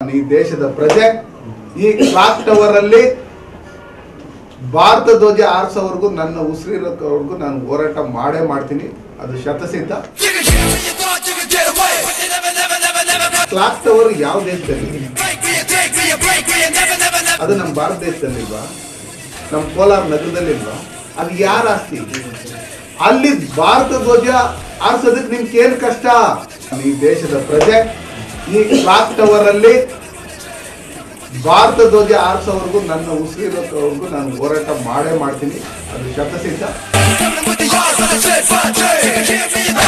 ಈ ದೇಶದ ಪ್ರಜೆ ಈ ಕ್ಲಾಕ್ ಟವರ್ ಅಲ್ಲಿ ಭಾರತ ಧ್ವಜ ಆರಿಸೋವರೆಗೂ ನನ್ನ ಉಸಿರಿರೋವರೆಗೂ ನಾನು ಹೋರಾಟ ಮಾಡೇ ಮಾಡ್ತೀನಿ ಅದು ಶತಸಿದ್ಧ You can get what you thought you could get away, but you never, never, never, never got clock tower ಯಾವ ದೇಶದಲ್ಲಿ break me, you take me, you break me, you never, never, never. ಅದು ನಮ್ಮ ಭಾರತ ದೇಶದಲ್ಲಿಲ್ವಾ ನಮ್ಮ ಕೋಲಾರ ನಗರದಲ್ಲಿಲ್ವಾ ಅದು ಯಾರ ಆಸ್ತಿ ಅಲ್ಲಿ ಭಾರತ ಧ್ವಜ ಆರಿಸೋದಕ್ಕೆ ನಿಮ್ಗೆ ಏನ್ ಕಷ್ಟ ಈ ದೇಶದ ಪ್ರಜೆ ಈ ಕ್ಲಾಕ್ ಟವರ್ ಅಲ್ಲಿ ಭಾರತ ಧ್ವಜ ಆರಿಸೋವರೆಗೂ ನನ್ನ ಉಸಿರಿರೋವರೆಗೂ ನಾನು ಹೋರಾಟ ಮಾಡೇ ಮಾಡ್ತೀನಿ ಅದು ಶತಸಿದ್ಧ Coming with the yards on the jet, fire jet. You can get me, you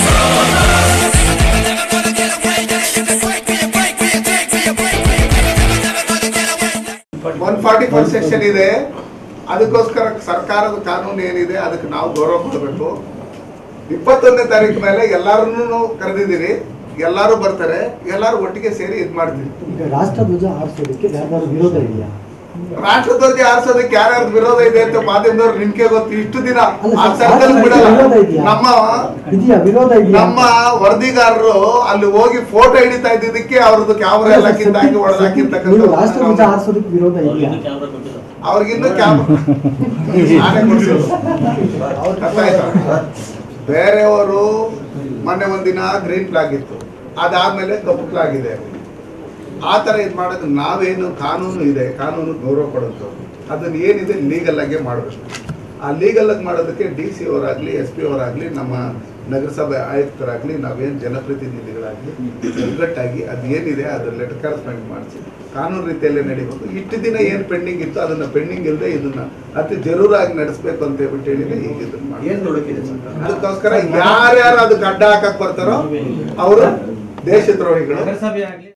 never gonna get away. Yeah, you can break me, you break me, you take me, you break me, you never, never gonna get away. One forty four section ಇದೆ ಅದಕ್ಕೋಸ್ಕರ ಸರ್ಕಾರದ ಕಾನೂನು ಏನಿದೆ ಅದಕ್ಕೆ ನಾವು ಗೌರವ ಕೊಡಬೇಕು ಇಪ್ಪತ್ತೊಂದನೇ ತಾರೀಕು ಮೇಲೆ ಎಲ್ಲಾರನ್ನೂ ಕರೆದಿದ್ದೀರಿ ಎಲ್ಲರೂ ಬರ್ತಾರೆ ಎಲ್ಲರೂ ಒಟ್ಟಿಗೆ ಸೇರಿ ಇದ್ ಮಾಡ್ತೀವಿ ಈಗ ರಾಷ್ಟ್ರಧ್ವಜ ಆರಿಸೋದಕ್ಕೆ ಯಾರ್ದಾದ್ರು ವಿರೋಧ ಇದೆಯಾ ರಾಷ್ಟ್ರಧ್ವಜ ಆರಿಸೋದಕ್ಕೆ ಯಾರ್ಯಾರು ವಿರೋಧ ಇದೆ ಅಂತ ಮಾಧ್ಯಮದವ್ರು ನಿಮ್ಗೆ ಗೊತ್ತು ಇಷ್ಟು ದಿನ ಅಲ್ಲ ಆ ಸರ್, ಸರ್ಕಲ್ ಬಿಡಲ್ಲ ವಿರೋಧ ಇದೆಯಾ? ನಮ್ಮ ಇದೆಯಾ ವಿರೋಧ ಇದೆಯಾ ನಮ್ಮ ವರದಿಗಾರರು ಅಲ್ಲಿ ಹೋಗಿ ಫೋಟೋ ಹಿಡಿತಾ ಇದ್ದಿದ್ದಕ್ಕೆ ಅವ್ರದ್ದು ಕ್ಯಾಮ್ರಾ ಎಲ್ಲ ಕಿತ್ತಾಕಿ ನೀವು ರಾಷ್ಟ್ರಧ್ವಜ ಹೊಡೆದಾಕಿರ್ತಕ್ಕಂಥ ಆರಿಸೋದಕ್ಕೆ ವಿರೋಧ ಇದೆಯಾ ಅವ್ರಿಗಿನ್ನೂ ಕ್ಯಾಮ್ರಾ ನಾನೇ ಕೊಡ್ಸೋದು ಅರ್ಥ ಆಯ್ತಾ ಬೇರೆಯವರು ಮೊನ್ನೆ ಒಂದಿನ ಗ್ರೀನ್ ಫ್ಲಾಗ್ ಇತ್ತು ಅದಾದ್ಮೇಲೆ ಕಪ್ಪು ಫ್ಲಾಗ್ ಇದೆ ಆ ಥರ ಇದು ಮಾಡೋದು ನಾವೇನು ಕಾನೂನು ಇದೆ ಕಾನೂನು ಗೌರವ ಕೊಡೋದು ಅದನ್ನ ಏನಿದೆ ಲೀಗಲ್ ಆಗೇ ಮಾಡಬೇಕು ಆ ಲೀಗಲ್ ಆಗಿ ಮಾಡೋದಕ್ಕೆ ಡಿ ಸಿ ಅವರಾಗ್ಲಿ ಎಸ್ ಪಿ ಅವರಾಗ್ಲಿ ನಮ್ಮ ನಗರಸಭೆ ಆಯುಕ್ತರಾಗ್ಲಿ ನಾವೇನು ಜನಪ್ರತಿನಿಧಿಗಳಾಗ್ಲಿ ಒಗ್ಗಟ್ಟಾಗಿ ಅದು ಏನಿದೆ ಅದ್ರ ಲೆಟರ್ ಕರೆಸ್ಮೆಂಟ್ ಮಾಡಿಸಿ ಕಾನೂನು ರೀತಿಯಲ್ಲೇ ನಡಿಬೇಕು ಇಷ್ಟು ದಿನ ಏನು ಪೆಂಡಿಂಗ್ ಇತ್ತು ಅದನ್ನ ಪೆಂಡಿಂಗ್ ಇಲ್ಲದೆ ಇದನ್ನ ಅತಿ ಜರೂರಾಗಿ ನಡೆಸಬೇಕು ಅಂತ ಹೇಳ್ಬಿಟ್ಟು ಹೇಳಿದ್ರೆ ಈಗ ಇದನ್ನ ಮಾಡಿ ಏನ್ ದುಡುಕಿದೆ ಸರ್ ಅದಕ್ಕೋಸ್ಕರ ಯಾರ್ಯಾರು ಅದಕ್ಕೆ ಅಡ್ಡ ಹಾಕಕ್ ಬರ್ತಾರೋ ಅವರು ದೇಶದ್ರೋಹಿಗಳು